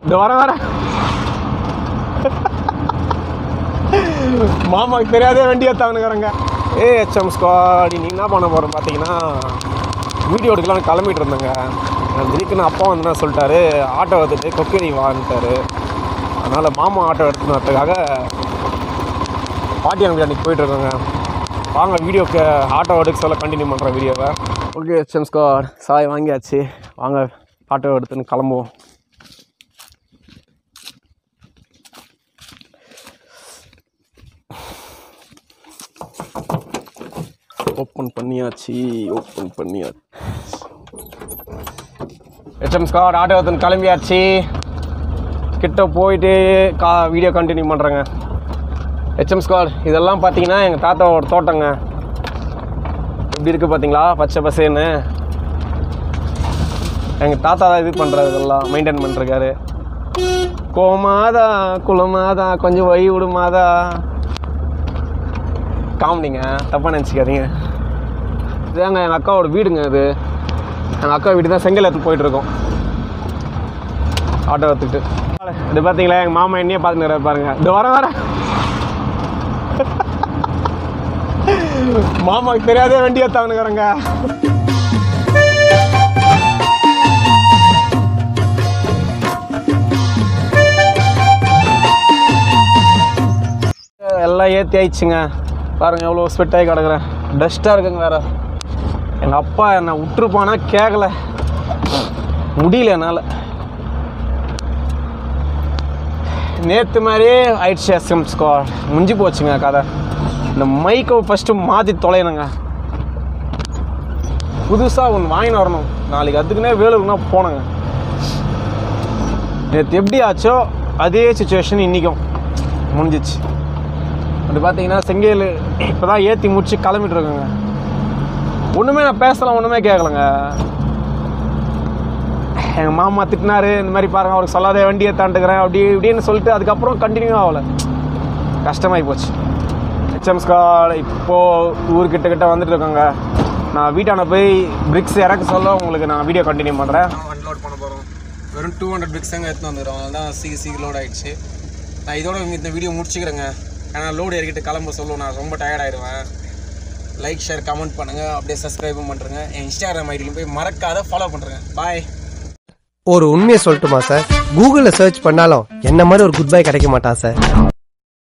இந்த வர வர மாமாக்கு தெரியாதே வண்டி ஏத்தானுங்கிறங்க ஏ ஹெச்எம் ஸ்குவாட் நீ என்ன பண்ண போகிறோம் பார்த்தீங்கன்னா வீடியோ எடுக்கலாம் கிளம்பிட்டு இருந்தேங்க திடீர்னு அப்பா வந்து என்ன சொல்லிட்டாரு ஆட்டோ எடுத்துட்டு கொக்கேரி வான்ட்டாரு அதனால் மாமா ஆட்டோ எடுத்துன்னு வரதுக்காக பாட்டி எனக்கு அன்றைக்கி போயிட்டுருக்கோங்க வாங்க வீடியோக்கு ஆட்டோ எடுக்க சொல்ல கண்டினியூ பண்ணுறேன் வீடியோவை ஓகே ஹெச்எம் ஸ்குவாட் சாய் வாங்கியாச்சு வாங்க ஆட்டோ எடுத்துன்னு கிளம்புவோம் ஓப்பன் பண்ணியாச்சு ஓப்பன் பண்ணியாச்சு ஹெச்எம் ஸ்குவாட் ஆட்டோ எடுத்துன்னு கிளம்பியாச்சு கிட்ட போயிட்டு கா வீடியோ கண்டினியூ பண்ணுறேங்க ஹெச்எம் ஸ்குவாட் இதெல்லாம் பார்த்தீங்கன்னா எங்கள் தாத்தாவோட தோட்டங்க எப்படி இருக்குது பார்த்தீங்களா பச்சை பசேன்னு எங்கள் தாத்தா தான் இது பண்ணுறாரு இதெல்லாம் மெயின்டைன் பண்ணிருக்காரு கோமாதா குலமாதா கொஞ்சம் வை விடுமாதா காமெடிங்க தப்பாக நினச்சிக்காதீங்க இதுதாங்க எங்கள் அக்காவோட வீடுங்க இது எங்கள் அக்கா வீடு தான் செங்கல் எடுத்து போயிட்டுருக்கோம் ஆட்டோ எடுத்துக்கிட்டு இது பார்த்தீங்களா எங்கள் மாமா என்னையே பார்த்துன்னு பாருங்க இது வர வர மாமாக்கு தெரியாதே வண்டி ஏத்தானுங்கிறங்க எல்லாம் ஏற்றி ஆயிடுச்சுங்க பாருங்க எவ்வளோ ஸ்வெட் ஆகி கிடக்குறேன் டஸ்ட்டாக இருக்குங்க வேற எங்கள் அப்பா என்னை விட்டுருப்பானா கேட்கல முடியல என்னால் நேற்று மாதிரியே ஆயிடுச்சு எஸ்எம் ஸ்குவாட் முடிஞ்சு போச்சுங்க கதை இந்த மைக்கை ஃபஸ்ட்டு மாற்றி தொலையணுங்க புதுசாக ஒன்று வாங்கின்னு வரணும் நாளைக்கு அதுக்குன்னே வேலூர்னா போனேங்க நேற்று எப்படி ஆச்சோ அதே சுச்சுவேஷன் இன்றைக்கும் முடிஞ்சிச்சு அது பார்த்தீங்கன்னா செங்கேல் இப்போ தான் ஏற்றி முடிச்சு கிளம்பிட்டு இருக்கோங்க ஒன்றுமே நான் பேசலாம் ஒன்றுமே கேட்கலங்க எங்கள் மாமா திட்டினாரு இந்த மாதிரி பாருங்க அவருக்கு சொல்லாத வண்டியை தாண்டுக்கிறேன் அப்படி இப்படின்னு சொல்லிட்டு அதுக்கப்புறம் கண்டினியூ ஆகலை கஷ்டமாகி போச்சு ஹெச்எம் ஸ்கால் இப்போது ஊர்கிட்ட கிட்ட வந்துட்டு இருக்கோங்க நான் வீட்டான போய் பிரிக்ஸ் இறக்க சொல்ல உங்களுக்கு நான் வீடியோ கண்டினியூ பண்ணுறேன் அன்லோட் பண்ண போகிறோம் வெறும் டூ ஹண்ட்ரட் பிரிக்ஸ் தாங்க எடுத்துன்னு வந்துடுறோம் அதான் சீக்கிரம் சீக்கிரம் லோட் ஆயிடுச்சு நான் இதோட இந்த வீடியோ முடிச்சுக்கிறேங்க ஏன்னா லோடு இறக்கிட்டு கிளம்ப சொல்லுவோம் நான் ரொம்ப டயர்ட் ஆயிடுவேன் லைக் ஷேர் கமெண்ட் பண்ணுங்கள் அப்படியே சப்ஸ்கிரைபும் பண்ணுறேங்க என் இன்ஸ்டாகிராம் ஐடியிலும் போய் மறக்காத ஃபாலோ பண்ணுறேங்க பாய் ஒரு உண்மையை சொல்லட்டுமா சார் கூகுளில் சர்ச் பண்ணாலும் என்ன மாதிரி ஒரு குட் பை கிடைக்க மாட்டான் சார்